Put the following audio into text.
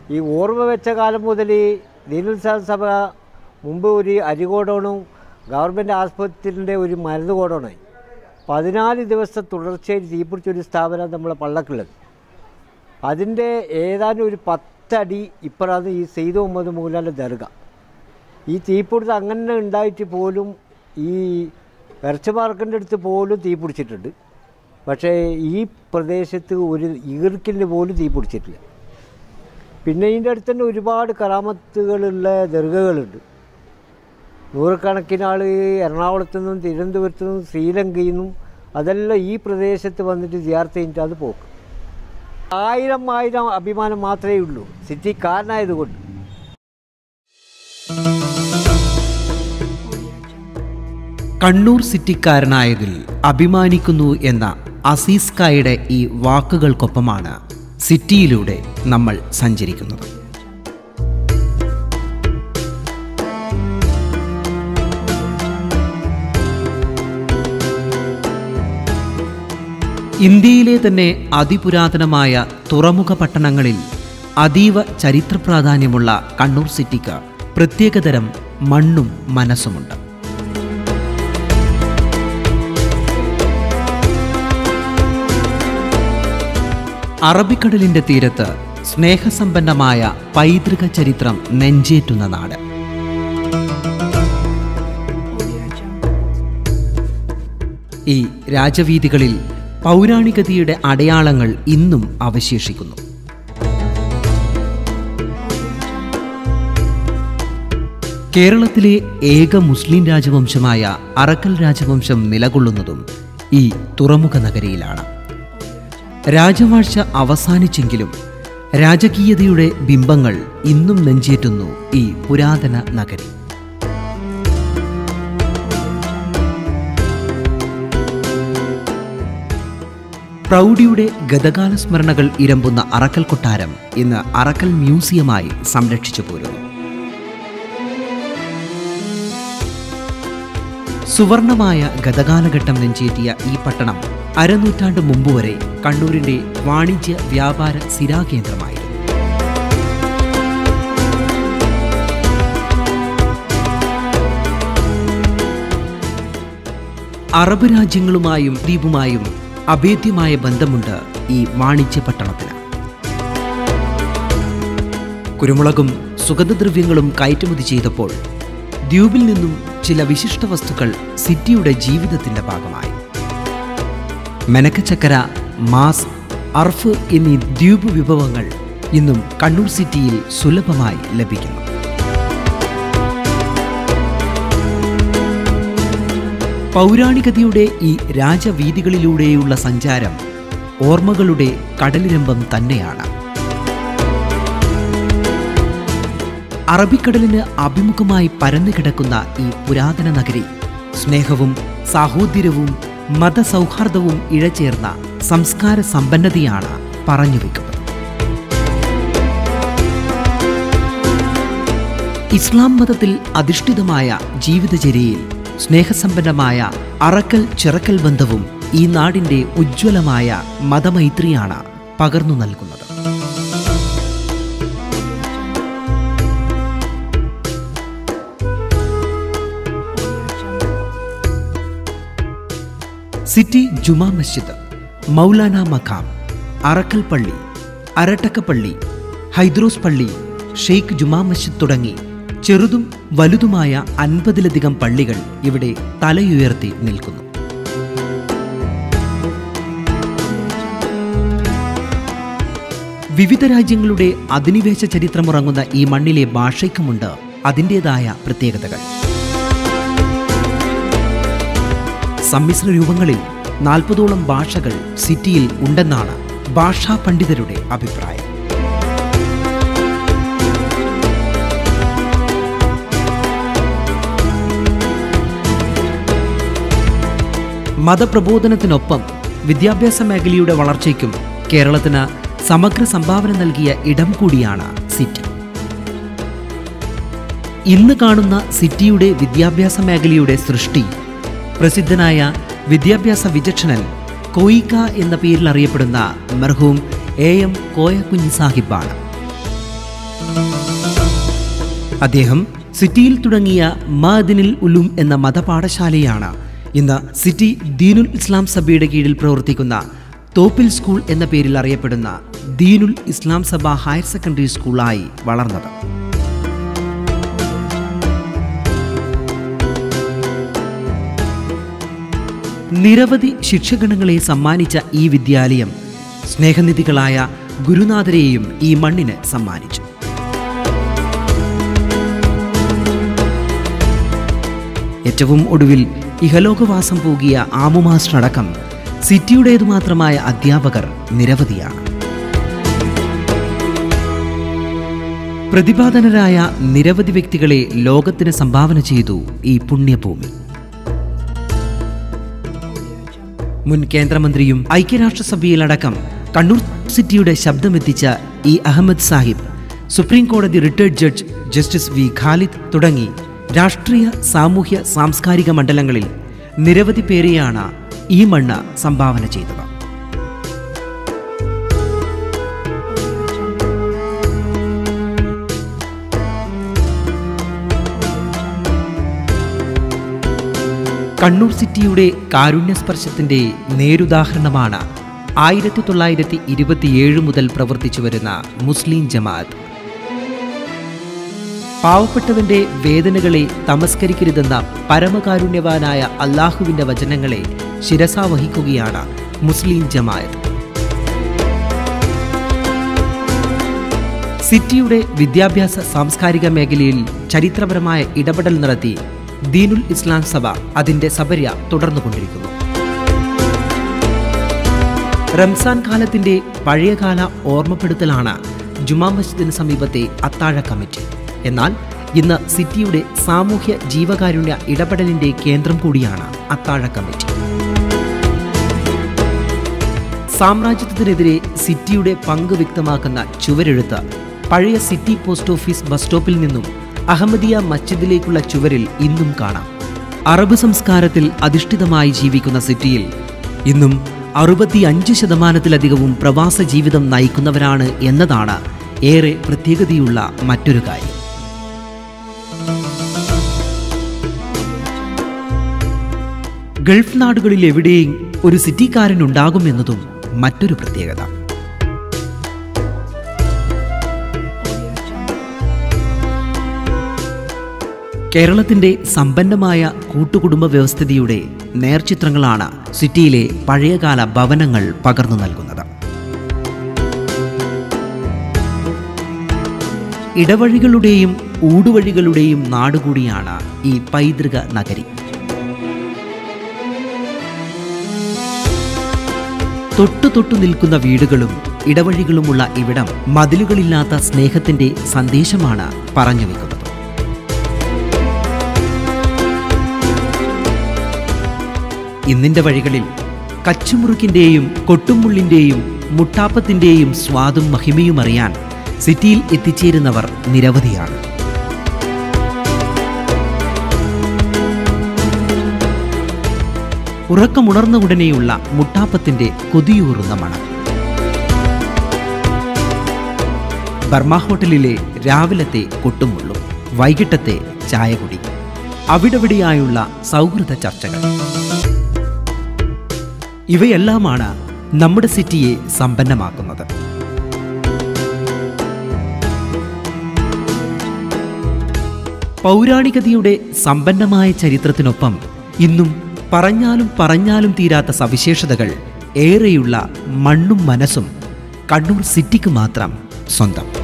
ഈ ഓർമ്മ വെച്ച കാലം മുതൽ ദീനുത്സാഹ സഭ മുമ്പ് ഒരു അരി ഗോഡൗണും ഗവൺമെൻറ് ആസ്പത്രിൻ്റെ ഒരു മരുന്ന് ഗോഡൗണായി പതിനാല് ദിവസം തുടർച്ചയായി തീപിടിച്ചൊരു സ്ഥാപനം നമ്മളെ പള്ളക്കുള്ളത് അതിൻ്റെ ഏതാനും ഒരു പത്തടി ഇപ്പുറമാണ് ഈ സെയ്ത് മുഹമ്മദ് മൂലാൻ്റെ ദർഗ ഈ തീപിടുത്തം അങ്ങനെ ഉണ്ടായിട്ട് പോലും ഈ ഇറച്ചി മാർക്കിൻ്റെ അടുത്ത് പോലും തീ പിടിച്ചിട്ടുണ്ട് പക്ഷേ ഈ പ്രദേശത്ത് ഒരു ഈർക്കിന് പോലും തീ പിടിച്ചിട്ടില്ല പിന്നെ ഇതിൻ്റെ അടുത്ത് തന്നെ ഒരുപാട് കറാമത്തുകളുള്ള ദർഗകളുണ്ട് നൂറുകണക്കിന് ആൾ എറണാകുളത്തു നിന്നും തിരുവനന്തപുരത്തു നിന്നും ശ്രീലങ്കയിൽ നിന്നും അതെല്ലാം ഈ പ്രദേശത്ത് വന്നിട്ട് ജിയാർത്ത് കഴിഞ്ഞിട്ട് അത് പോക്ക് ആയിരം ആയിരം അഭിമാനം മാത്രമേ ഉള്ളൂ സിറ്റിക്കാരനായതുകൊണ്ട് കണ്ണൂർ സിറ്റിക്കാരനായതിൽ അഭിമാനിക്കുന്നു എന്ന അസീസ് കായുടെ ഈ വാക്കുകൾക്കൊപ്പമാണ് സിറ്റിയിലൂടെ നമ്മൾ സഞ്ചരിക്കുന്നത് ഇന്ത്യയിലെ തന്നെ അതിപുരാതനമായ തുറമുഖ പട്ടണങ്ങളിൽ അതീവ ചരിത്ര പ്രാധാന്യമുള്ള കണ്ണൂർ സിറ്റിക്ക് പ്രത്യേകതരം മണ്ണും മനസ്സുമുണ്ട് അറബിക്കടലിന്റെ തീരത്ത് സ്നേഹസമ്പന്നമായ പൈതൃക ചരിത്രം നെഞ്ചേറ്റുന്ന നാട് ഈ രാജവീതികളിൽ പൗരാണികതയുടെ അടയാളങ്ങൾ ഇന്നും അവശേഷിക്കുന്നു കേരളത്തിലെ ഏക മുസ്ലിം രാജവംശമായ അറക്കൽ രാജവംശം നിലകൊള്ളുന്നതും ഈ തുറമുഖ നഗരിയിലാണ് രാജവാഴ്ച അവസാനിച്ചെങ്കിലും രാജകീയതയുടെ ബിംബങ്ങൾ ഇന്നും നെഞ്ചേറ്റുന്നു ഈ പുരാതന നഗരി പ്രൗഢിയുടെ ഗതകാല സ്മരണകൾ ഇരമ്പുന്ന അറക്കൽ കൊട്ടാരം ഇന്ന് അറക്കൽ മ്യൂസിയമായി സംരക്ഷിച്ചു പോരുന്നു സുവർണമായ ഗതകാലഘട്ടം നെഞ്ചേറ്റിയ ഈ പട്ടണം അരനൂറ്റാണ്ട് മുമ്പ് വരെ കണ്ണൂരിന്റെ വാണിജ്യ വ്യാപാര സ്ഥിരാകേന്ദ്രമായിരുന്നു അറബ് രാജ്യങ്ങളുമായും ദ്വീപുമായും അഭേദ്യമായ ബന്ധമുണ്ട് ഈ വാണിജ്യ പട്ടണത്തിന് കുരുമുളകും സുഗന്ധദ്രവ്യങ്ങളും കയറ്റുമതി ചെയ്തപ്പോൾ ദ്വീപിൽ നിന്നും ചില വിശിഷ്ട വസ്തുക്കൾ സിറ്റിയുടെ ജീവിതത്തിന്റെ ഭാഗമായി മെനക്കച്ചക്കര മാസ് അർഫ് എന്നീ ദ്വീപ് വിഭവങ്ങൾ ഇന്നും കണ്ണൂർ സിറ്റിയിൽ സുലഭമായി ലഭിക്കുന്നു പൗരാണികതയുടെ ഈ രാജവീതികളിലൂടെയുള്ള സഞ്ചാരം ഓർമ്മകളുടെ കടലിരമ്പം തന്നെയാണ് അറബിക്കടലിന് അഭിമുഖമായി പരന്നു കിടക്കുന്ന ഈ പുരാതന നഗരി സ്നേഹവും സാഹോദര്യവും മതസൗഹാർദ്ദവും ഇഴചേർന്ന സംസ്കാര സമ്പന്നതയാണ് പറഞ്ഞു വെക്കുന്നത് ഇസ്ലാം മതത്തിൽ അധിഷ്ഠിതമായ ജീവിതചര്യയിൽ സ്നേഹസമ്പന്നമായ അറക്കൽ ചിറക്കൽ ബന്ധവും ഈ നാടിന്റെ ഉജ്ജ്വലമായ മതമൈത്രിയാണ് പകർന്നു നൽകുന്നത് സിറ്റി ജുമാ മസ്ജിദ് മൗലാന മഖാം അറക്കൽ പള്ളി അരട്ടക്കപ്പള്ളി ഹൈദ്രോസ് പള്ളി ഷെയ്ഖ് ജുമാ മസ്ജിദ് തുടങ്ങി ചെറുതും വലുതുമായ അൻപതിലധികം പള്ളികൾ ഇവിടെ തലയുയർത്തി നിൽക്കുന്നു വിവിധ രാജ്യങ്ങളുടെ അധിനിവേശ ചരിത്രമുറങ്ങുന്ന ഈ മണ്ണിലെ ഭാഷയ്ക്കുമുണ്ട് അതിൻ്റെതായ പ്രത്യേകതകൾ സമ്മിശ്ര രൂപങ്ങളിൽ നാൽപ്പതോളം ഭാഷകൾ സിറ്റിയിൽ ഉണ്ടെന്നാണ് ഭാഷാ പണ്ഡിതരുടെ അഭിപ്രായം മതപ്രബോധനത്തിനൊപ്പം വിദ്യാഭ്യാസ മേഖലയുടെ വളർച്ചയ്ക്കും കേരളത്തിന് സമഗ്ര സംഭാവന നൽകിയ ഇടം കൂടിയാണ് സിറ്റി ഇന്ന് കാണുന്ന സിറ്റിയുടെ വിദ്യാഭ്യാസ മേഖലയുടെ സൃഷ്ടി പ്രസിദ്ധനായ വിദ്യാഭ്യാസ വിചക്ഷണൻ കോയിക്ക എന്ന പേരിൽ അറിയപ്പെടുന്ന മർഹൂം എ എം കോയ കുഞ്ഞ് സാഹിബാണ് അദ്ദേഹം സിറ്റിയിൽ തുടങ്ങിയ മാദിനിൽ ഉലും എന്ന മതപാഠശാലയാണ് ഇന്ന് സിറ്റി ദീനുൽ ഇസ്ലാം സഭയുടെ കീഴിൽ പ്രവർത്തിക്കുന്ന തോപ്പിൽ സ്കൂൾ എന്ന പേരിൽ അറിയപ്പെടുന്ന ദീനുൽ ഇസ്ലാം സഭ ഹയർ സെക്കൻഡറി സ്കൂളായി വളർന്നത് നിരവധി ശിക്ഷഗണങ്ങളെ സമ്മാനിച്ച ഈ വിദ്യാലയം സ്നേഹനിധികളായ ഗുരുനാഥരെയും ഈ മണ്ണിന് സമ്മാനിച്ചു ഏറ്റവും ഒടുവിൽ ഇഹലോകവാസം പോകിയ ആമു മാസ്റ്റർ അടക്കം സിറ്റിയുടേതു മാത്രമായ അധ്യാപകർ നിരവധിയാണ് പ്രതിപാദനരായ നിരവധി വ്യക്തികളെ ലോകത്തിന് സംഭാവന ചെയ്തു ഈ പുണ്യഭൂമി മുൻ കേന്ദ്രമന്ത്രിയും ഐക്യരാഷ്ട്രസഭയിലടക്കം കണ്ണൂർ സിറ്റിയുടെ ശബ്ദമെത്തിച്ച ഇ അഹമ്മദ് സാഹിബ് സുപ്രീം കോടതി retired judge justice V Khalid തുടങ്ങി രാഷ്ട്രീയ സാമൂഹ്യ സാംസ്കാരിക മണ്ഡലങ്ങളിൽ നിരവധി പേരെയാണ് ഈ മണ്ണ് സംഭാവന ചെയ്തത് കണ്ണൂർ സിറ്റിയുടെ കാരുണ്യസ്പർശത്തിന്റെ നേരുദാഹരണമാണ് ആയിരത്തി തൊള്ളായിരത്തി ഇരുപത്തിയേഴ് മുതൽ പ്രവർത്തിച്ചു വരുന്ന മുസ്ലിം ജമാഅത്ത് പാവപ്പെട്ടവന്റെ വേദനകളെ തമസ്കരിക്കരുതെന്ന പരമകാരുണ്യവാനായ അള്ളാഹുവിന്റെ വചനങ്ങളെ ശിരസാവഹിക്കുകയാണ് മുസ്ലിം ജമാഅത്ത് സിറ്റിയുടെ വിദ്യാഭ്യാസ സാംസ്കാരിക മേഖലയിൽ ചരിത്രപരമായ ഇടപെടൽ നടത്തി ദീനുൽ ഇസ്ലാം സഭ അതിന്റെ സബര്യ തുടർന്നുകൊണ്ടിരിക്കുന്നു റംസാൻ കാലത്തിന്റെ പഴയകാല ഓർമ്മപ്പെടുത്തലാണ് ജുമാ മസ്ജിദിന് സമീപത്തെ അത്താഴ കമ്മിറ്റി എന്നാൽ ഇന്ന് സിറ്റിയുടെ സാമൂഹ്യ ജീവകാരുണ്യ ഇടപെടലിന്റെ കേന്ദ്രം കൂടിയാണ് അത്താഴ കമ്മിറ്റി സാമ്രാജ്യത്വത്തിനെതിരെ സിറ്റിയുടെ പങ്ക് വ്യക്തമാക്കുന്ന ചുവരെഴുത്ത് പഴയ സിറ്റി പോസ്റ്റ് ഓഫീസ് ബസ് സ്റ്റോപ്പിൽ നിന്നും അഹമ്മദിയ മസ്ജിദിലേക്കുള്ള ചുവരിൽ ഇന്നും കാണാം അറബ് സംസ്കാരത്തിൽ അധിഷ്ഠിതമായി ജീവിക്കുന്ന സിറ്റിയിൽ ഇന്നും അറുപത്തിയഞ്ച് ശതമാനത്തിലധികവും പ്രവാസ ജീവിതം നയിക്കുന്നവരാണ് എന്നതാണ് ഏറെ പ്രത്യേകതയുള്ള മറ്റൊരു കാര്യം ഗൾഫ് നാടുകളിൽ എവിടെയും ഒരു സിറ്റിക്കാരൻ ഉണ്ടാകുമെന്നതും മറ്റൊരു പ്രത്യേകത കേരളത്തിന്റെ സമ്പന്നമായ കൂട്ടുകുടുംബ വ്യവസ്ഥിതിയുടെ നേർചിത്രങ്ങളാണ് സിറ്റിയിലെ പഴയകാല ഭവനങ്ങൾ പകർന്നു നൽകുന്നത് ഇടവഴികളുടെയും ഊടുവഴികളുടെയും നാടുകൂടിയാണ് ഈ പൈതൃക നഗരി തൊട്ടു തൊട്ടു നിൽക്കുന്ന വീടുകളും ഇടവഴികളുമുള്ള ഇവിടം മതിലുകളില്ലാത്ത സ്നേഹത്തിന്റെ സന്ദേശമാണ് പറഞ്ഞു വെക്കുന്നത് ഇന്നിന്റെ വഴികളിൽ കച്ചുമുറുക്കിന്റെയും കൊട്ടുമുള്ളിന്റെയും മുട്ടാപ്പത്തിന്റെയും സ്വാദും മഹിമയും അറിയാൻ സിറ്റിയിൽ എത്തിച്ചേരുന്നവർ നിരവധിയാണ് ഉറക്കമുണർന്ന ഉടനെയുള്ള മുട്ടാപ്പത്തിന്റെ കൊതിയൂറുന്ന മണം ബർമ ഹോട്ടലിലെ രാവിലത്തെ കൊട്ടുമുള്ളും വൈകിട്ടത്തെ ചായകുടി അവിടെവിടെയായുള്ള സൗഹൃദ ചർച്ചകൾ ഇവയെല്ലാമാണ് നമ്മുടെ സിറ്റിയെ സമ്പന്നമാക്കുന്നത് പൗരാണികതയുടെ സമ്പന്നമായ ചരിത്രത്തിനൊപ്പം ഇന്നും പറഞ്ഞാലും പറഞ്ഞാലും തീരാത്ത സവിശേഷതകൾ ഏറെയുള്ള മണ്ണും മനസ്സും കണ്ണൂർ സിറ്റിക്ക് മാത്രം സ്വന്തം